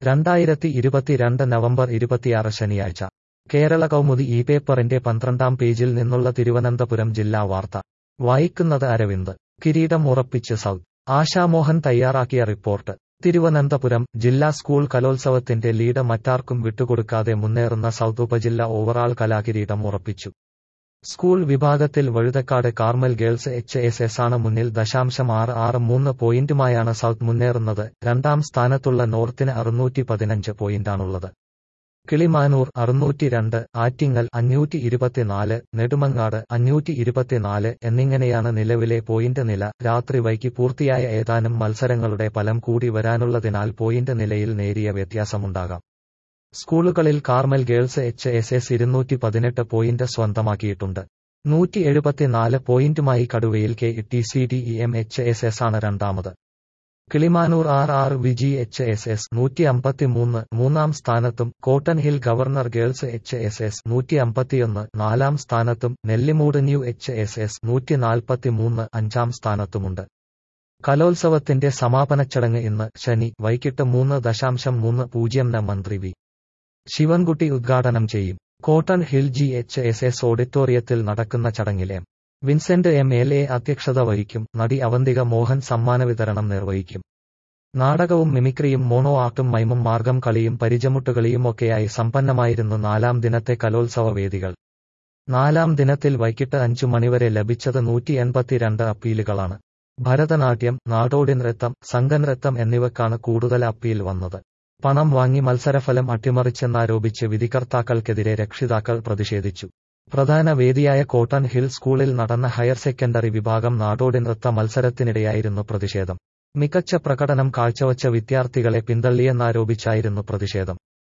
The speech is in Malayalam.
രണ്ടായിരത്തി ഇരുപത്തിരണ്ട് നവംബർ ഇരുപത്തിയാറ് ശനിയാഴ്ച കേരള കൗമുദി ഈ പേപ്പറിന്റെ പന്ത്രണ്ടാം പേജിൽ നിന്നുള്ള തിരുവനന്തപുരം ജില്ലാ വാർത്ത വായിക്കുന്നത് അരവിന്ദ് കിരീടം ഉറപ്പിച്ച് സൗത്ത് ആശാമോഹൻ തയ്യാറാക്കിയ റിപ്പോർട്ട് തിരുവനന്തപുരം ജില്ലാ സ്കൂൾ കലോത്സവത്തിന്റെ ലീഡ് മറ്റാർക്കും വിട്ടുകൊടുക്കാതെ മുന്നേറുന്ന സൗത്ത് ഉപജില്ല ഓവറാൾ കലാകിരീടം ഉറപ്പിച്ചു സ്കൂൾ വിഭാഗത്തിൽ Vazhuthacaud Carmel girls H S S ആണ് മുന്നിൽ ദശാംശം ആറ് ആറ് മൂന്ന് പോയിന്റുമായാണ് സൗത്ത് മുന്നേറുന്നത് രണ്ടാം സ്ഥാനത്തുള്ള നോർത്തിന് അറുന്നൂറ്റി പതിനഞ്ച് പോയിന്റാണുള്ളത് കിളിമാനൂർ അറുന്നൂറ്റി രണ്ട് ആറ്റിങ്ങൽ അഞ്ഞൂറ്റി ഇരുപത്തിനാല് നെടുമങ്ങാട് അഞ്ഞൂറ്റി ഇരുപത്തിനാല് എന്നിങ്ങനെയാണ് നിലവിലെ പോയിന്റ് നില രാത്രി വൈകി പൂർത്തിയായ ഏതാനും മത്സരങ്ങളുടെ ഫലം കൂടി വരാനുള്ളതിനാൽ പോയിന്റ് നിലയിൽ നേരിയ വ്യത്യാസമുണ്ടാകാം സ്കൂളുകളിൽ Carmel girls H S S ഇരുന്നൂറ്റി പതിനെട്ട് പോയിന്റ് സ്വന്തമാക്കിയിട്ടുണ്ട് നൂറ്റി എഴുപത്തിനാല് പോയിന്റുമായി കടുവയിൽ K T C D E M H S S ആണ് രണ്ടാമത് Kilimanoor R R V G H S S നൂറ്റി അമ്പത്തിമൂന്ന് മൂന്നാം സ്ഥാനത്തും cotton hill governor girls H S S നൂറ്റി അമ്പത്തിയൊന്ന് നാലാം സ്ഥാനത്തും Nellimoodu new H S S നൂറ്റി നാൽപ്പത്തിമൂന്ന് അഞ്ചാം സ്ഥാനത്തുമുണ്ട് കലോത്സവത്തിന്റെ സമാപന ചടങ്ങ് ഇന്ന് ശനി വൈകിട്ട് മൂന്ന് ദശാംശം മൂന്ന് പൂജ്യം ന് മന്ത്രി വി ശിവൻകുട്ടി ഉദ്ഘാടനം ചെയ്യും cotton hill G H S S ഓഡിറ്റോറിയത്തിൽ നടക്കുന്ന ചടങ്ങിൽ M Vincent M L A അധ്യക്ഷത വഹിക്കും നടി അവന്തിക മോഹൻ സമ്മാന വിതരണം നിർവഹിക്കും നാടകവും മിമിക്രിയും മോണോ ആർട്ടും മൈമും മാർഗം കളിയും പരിചമുട്ടുകളിയുമൊക്കെയായി സമ്പന്നമായിരുന്നു നാലാം ദിനത്തെ കലോത്സവ വേദികൾ നാലാം ദിനത്തിൽ വൈകിട്ട് അഞ്ചു മണിവരെ ലഭിച്ചത് നൂറ്റി എൺപത്തിരണ്ട് അപ്പീലുകളാണ് ഭരതനാട്യം നാടോടി നൃത്തം സംഘനൃത്തം എന്നിവക്കാണ് കൂടുതൽ അപ്പീൽ വന്നത് പണം വാങ്ങി മത്സരഫലം അട്ടിമറിച്ചെന്നാരോപിച്ച് വിധികർത്താക്കൾക്കെതിരെ രക്ഷിതാക്കൾ പ്രതിഷേധിച്ചു പ്രധാന വേദിയായ കോട്ടൺ ഹിൽ സ്കൂളിൽ നടന്ന ഹയർ സെക്കൻഡറി വിഭാഗം നാടോടി നൃത്ത മത്സരത്തിനിടെയായിരുന്നു പ്രതിഷേധം മികച്ച പ്രകടനം കാഴ്ചവച്ച വിദ്യാർത്ഥികളെ പിന്തള്ളിയെന്നാരോപിച്ചായിരുന്നു പ്രതിഷേധം